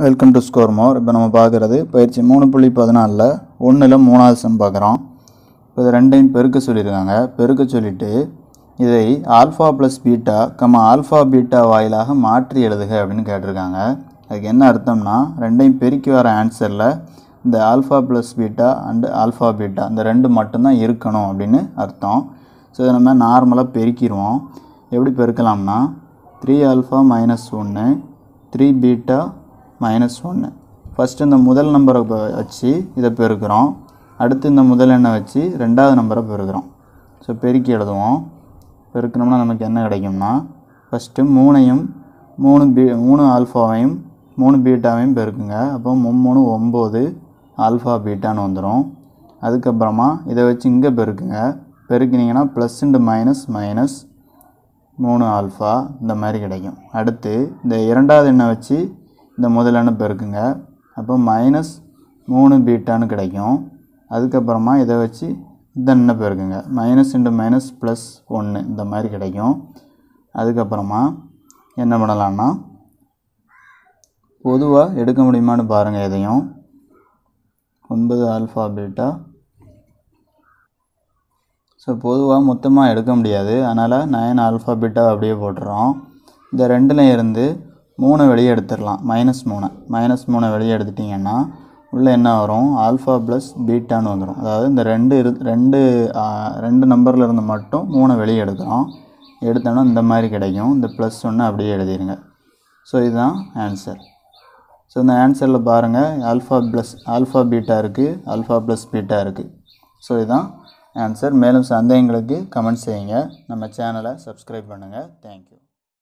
welcome to score more இப்போ நம்ம பார்க்குறது பயிற்சி மூணு புள்ளி பதினாலில் ஒன்றில் மூணாவது சம் பார்க்குறோம் இப்போ இது ரெண்டையும் பெருக்க சொல்லியிருக்காங்க பெருக்க சொல்லிட்டு இதை alpha plus beta comma alpha beta வாயிலாக மாற்றி எழுதுக அப்படின்னு கேட்டிருக்காங்க அதுக்கு என்ன அர்த்தம்னா ரெண்டையும் பெருக்கி வர ஆன்சரில் இந்த alpha plus beta and alpha beta இந்த ரெண்டு மட்டும்தான் இருக்கணும் அப்படின்னு அர்த்தம் ஸோ இதை நம்ம நார்மலாக பெருக்கிடுவோம் எப்படி பெருக்கலாம்னா த்ரீ ஆல்ஃபா மைனஸ் ஒன்று த்ரீ பீட்டா மைனஸ் ஒன்று ஃபஸ்ட்டு இந்த முதல் நம்பரை ப- வச்சு இதை பெருக்கிறோம் அடுத்து இந்த முதல் எண்ணை வச்சு ரெண்டாவது நம்பரை பெருக்கிறோம் ஸோ பெருக்கி எழுதுவோம் பெருக்கணும்னா நமக்கு என்ன கிடைக்கும்னா ஃபஸ்ட்டு மூணையும் மூணு பீ மூணு ஆல்ஃபாவையும் மூணு பீட்டாவையும் பெருக்குங்க அப்போ மும்மூணு ஒம்பது ஆல்ஃபா பீட்டான்னு வந்துடும் அதுக்கப்புறமா இதை வச்சு இங்கே பெருக்குங்க பெருக்கினீங்கன்னா ப்ளஸ் இன்டு மைனஸ் மைனஸ் மூணு ஆல்ஃபா இந்த மாதிரி கிடைக்கும் அடுத்து இந்த இரண்டாவது எண்ணை வச்சு இந்த முதல் எண்ணை பெருக்குங்க அப்போ மைனஸ் மூணு பீட்டான்னு கிடைக்கும் அதுக்கப்புறமா இதை வச்சு இந்த எண்ணை பெருக்குங்க மைனஸ் இன்டு மைனஸ் ப்ளஸ் ஒன்று இந்த மாதிரி கிடைக்கும் அதுக்கப்புறமா என்ன பண்ணலாம்னா பொதுவாக எடுக்க முடியுமான்னு பாருங்கள் எதையும் ஒன்பது ஆல்ஃபா பீட்டா ஸோ பொதுவாக மொத்தமாக எடுக்க முடியாது அதனால் நயன் ஆல்ஃபா பீட்டா அப்படியே போட்டுறோம் இந்த ரெண்டில் இருந்து மூணை வெளியே எடுத்துடலாம் மைனஸ் மூணை மைனஸ் மூணை வெளியே எடுத்துட்டிங்கன்னா உள்ளே என்ன வரும் ஆல்ஃபா ப்ளஸ் பீட்டான்னு வந்துடும் அதாவது இந்த ரெண்டு இரு ரெண்டு ஆ, ரெண்டு நம்பரில் இருந்து மட்டும் மூணை வெளியே எடுக்கிறோம் எடுத்தோன்னா இந்த மாதிரி கிடைக்கும் இந்த ப்ளஸ் ஒன்று அப்படியே எழுதிடுங்க ஸோ இதுதான் ஆன்சர் ஸோ இந்த ஆன்சரில் பாருங்கள் ஆல்ஃபா ப்ளஸ் ஆல்ஃபா பீட்டா இருக்குது ஆல்ஃபா ப்ளஸ் பீட்டா இருக்குது ஸோ இதுதான் ஆன்சர் மேலும் சந்தேகங்களுக்கு கமெண்ட் செய்யுங்க நம்ம சேனலை சப்ஸ்கிரைப் பண்ணுங்கள் தேங்க்யூ